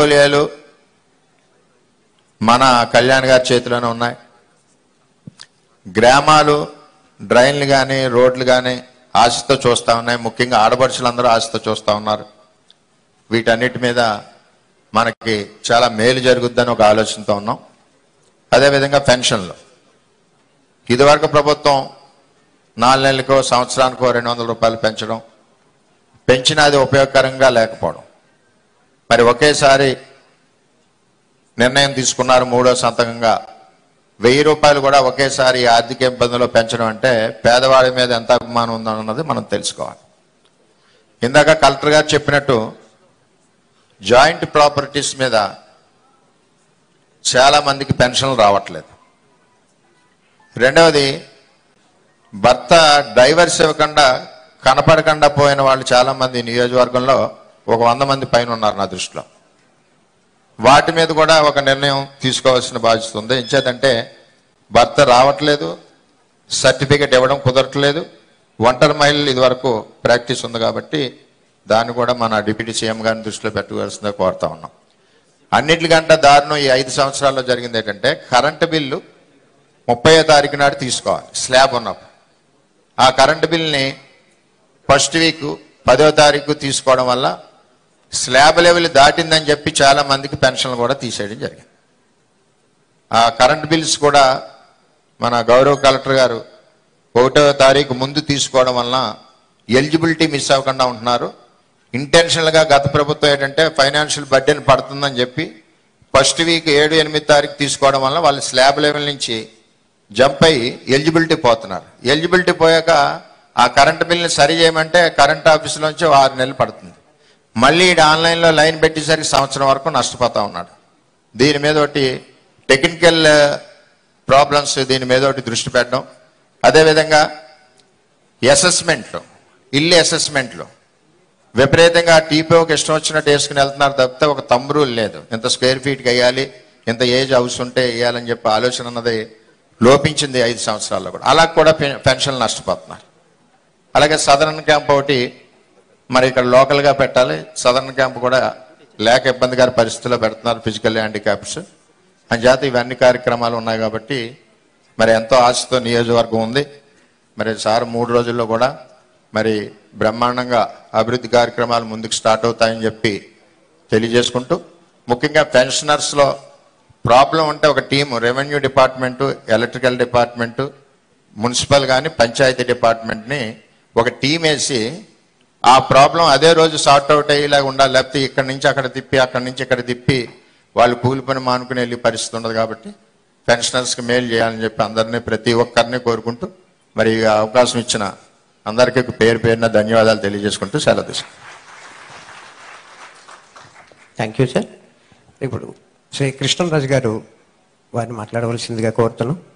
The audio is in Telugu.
పోర్ట్ఫోలియోలు మన కళ్యాణ్ గారి చేతిలోనే ఉన్నాయి గ్రామాలు డ్రైన్లు కానీ రోడ్లు కానీ ఆశతో చూస్తూ ఉన్నాయి ముఖ్యంగా ఆడపడుచులందరూ ఆశతో చూస్తూ ఉన్నారు వీటన్నిటి మీద మనకి చాలా మేలు జరుగుద్దని ఒక ఆలోచనతో ఉన్నాం అదేవిధంగా పెన్షన్లు ఇదివరకు ప్రభుత్వం నాలుగు నెలలకో సంవత్సరానికో రెండు వందల రూపాయలు పెంచడం పెంచినా అది ఉపయోగకరంగా లేకపోవడం మరి ఒకేసారి నిర్ణయం తీసుకున్నారు మూడో సంతకంగా వెయ్యి రూపాయలు కూడా ఒకేసారి ఈ ఆర్థిక ఇబ్బందులు పెంచడం అంటే పేదవాడి మీద ఎంత అభిమానం ఉందన్నది మనం తెలుసుకోవాలి ఇందాక కలెక్టర్ గారు చెప్పినట్టు జాయింట్ ప్రాపర్టీస్ మీద చాలా మందికి పెన్షన్లు రావట్లేదు రెండవది భర్త డైవర్స్ ఇవ్వకుండా కనపడకుండా పోయిన వాళ్ళు చాలా మంది నియోజకవర్గంలో ఒక వంద మంది పైన ఉన్నారు నా దృష్టిలో వాటి మీద కూడా ఒక నిర్ణయం తీసుకోవాల్సిన బాధ్యత ఉంది ఎంచేదంటే భర్త రావట్లేదు సర్టిఫికెట్ ఇవ్వడం కుదరట్లేదు ఒంటరి మహిళలు ఇదివరకు ప్రాక్టీస్ ఉంది కాబట్టి దాన్ని కూడా మన డిప్యూటీ సీఎం గారిని దృష్టిలో పెట్టవలసిందిగా కోరుతా ఉన్నాం అన్నిటికంటే దారుణం ఈ ఐదు సంవత్సరాల్లో జరిగింది ఏంటంటే కరెంటు బిల్లు ముప్పై తారీఖు నాడు తీసుకోవాలి స్లాబ్ ఉన్నప్పుడు ఆ కరెంటు బిల్ని ఫస్ట్ వీక్ పదో తారీఖు తీసుకోవడం వల్ల స్లాబ్ లెవెల్ దాటిందని చెప్పి చాలా మందికి పెన్షన్లు కూడా తీసేయడం జరిగింది ఆ కరెంట్ బిల్స్ కూడా మన గౌరవ కలెక్టర్ గారు ఒకటో తారీఖు ముందు తీసుకోవడం వలన ఎలిజిబిలిటీ మిస్ అవ్వకుండా ఉంటున్నారు ఇంటెన్షనల్గా గత ప్రభుత్వం ఏంటంటే ఫైనాన్షియల్ బడ్డెన్ పడుతుందని చెప్పి ఫస్ట్ వీక్ ఏడు ఎనిమిది తారీఖు తీసుకోవడం వల్ల వాళ్ళు స్లాబ్ లెవెల్ నుంచి జంప్ అయ్యి ఎలిజిబిలిటీ పోతున్నారు ఎలిజిబిలిటీ పోయాక ఆ కరెంట్ బిల్ని సరి చేయమంటే కరెంట్ ఆఫీసులోంచి ఆరు నెలలు పడుతుంది మళ్ళీ ఈడు ఆన్లైన్లో లైన్ పెట్టేసరికి సంవత్సరం వరకు నష్టపోతా ఉన్నాడు దీని మీద ఒకటి టెక్నికల్ ప్రాబ్లమ్స్ దీని మీద ఒకటి దృష్టి పెట్టడం అదేవిధంగా అసెస్మెంట్లు ఇల్లు అసెస్మెంట్లు విపరీతంగా టీపీఓకి ఇష్టం వచ్చినట్టు వేసుకుని వెళ్తున్నారు తప్పితే ఒక తమ్ రూల్ లేదు ఇంత స్క్వేర్ ఫీట్కి వేయాలి ఇంత ఏజ్ హౌస్ ఉంటే వేయాలని చెప్పి ఆలోచన అన్నది లోపించింది ఐదు సంవత్సరాల్లో కూడా అలా కూడా పె- పెన్షన్లు నష్టపోతున్నారు అలాగే సదరన్ క్యాంప్ ఒకటి మరి ఇక్కడ లోకల్గా పెట్టాలి సదరన్ క్యాంప్ కూడా లేక ఇబ్బందికర పరిస్థితుల్లో పెడుతున్నారు ఫిజికల్ హ్యాండిక్యాప్స్ అంచేత ఇవన్నీ కార్యక్రమాలు ఉన్నాయి కాబట్టి మరి ఎంతో ఆశతో నియోజకవర్గం ఉంది మరి సార్ మూడు రోజుల్లో కూడా మరి బ్రహ్మాండంగా అభివృద్ధి కార్యక్రమాలు ముందుకు స్టార్ట్ అవుతాయని చెప్పి తెలియజేసుకుంటూ ముఖ్యంగా పెన్షనర్స్లో ప్రాబ్లం ఉంటే ఒక team revenue department electrical department municipal కానీ పంచాయతీ డిపార్ట్మెంట్ని ఒక టీం వేసి ఆ ప్రాబ్లం అదే రోజు సార్ట్ అవుట్ అయ్యేలాగా ఉండాలి లేకపోతే ఇక్కడి నుంచి అక్కడ తిప్పి అక్కడి నుంచి ఇక్కడ తిప్పి వాళ్ళు కూలి పని మానుకుని వెళ్ళే పరిస్థితి ఉండదు కాబట్టి పెన్షనర్స్కి మేలు చేయాలని చెప్పి అందరినీ ప్రతి ఒక్కరిని కోరుకుంటూ మరి ఈ అవకాశం ఇచ్చిన అందరికీ పేరు పేరున ధన్యవాదాలు తెలియజేసుకుంటూ సెలవు తీసుకుంటాను థ్యాంక్ యూ సార్ ఇప్పుడు శ్రీ కృష్ణరాజు గారు వారిని మాట్లాడవలసిందిగా కోరుతున్నాం